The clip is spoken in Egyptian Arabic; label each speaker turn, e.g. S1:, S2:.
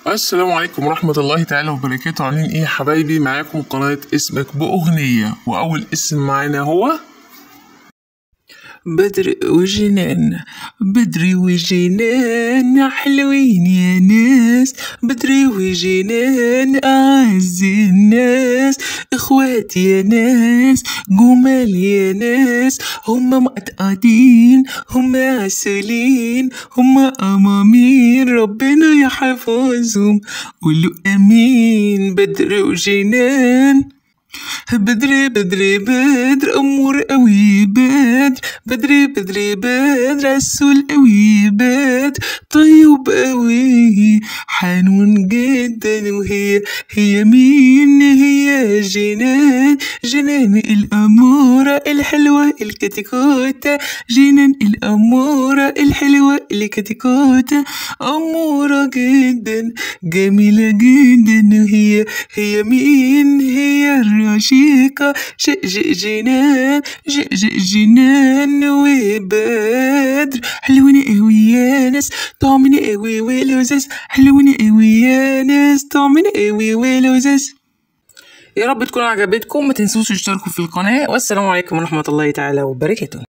S1: السلام عليكم ورحمة الله تعالى وبركاته عاملين ايه يا حبايبي معاكم قناة اسمك بأغنية وأول اسم معانا هو بدر وجنان بدري وجنان حلوين يا ناس بدري وجنان أعز الناس إخوات يا ناس جمال يا ناس هما مقطقطين هما عسولين هما أمامين ربنا يحفظهم قولوا أمين بدر وجنان بدري بدري بدر أمور قوي بدر بدري بدري بدر عسول قوي بدر طيب قوي حنون جدا وهي هي مين هي جنان جنان الأمورة الحلوة الكتكوتة جنان الأمورة الحلوة الكتكوتة أمورة جدا جميلة جدا وهي هي مين هي الرشيقة جئ جنان جئ جنان وبدر حلوين قوي يا ناس طعمين قوي ولذاذ حلوين قوي يا ناس طعمين قوي ولذاذ يا رب تكون عجبتكم ما تنسوش تشتركوا في القناة والسلام عليكم ورحمة الله تعالى وبركاته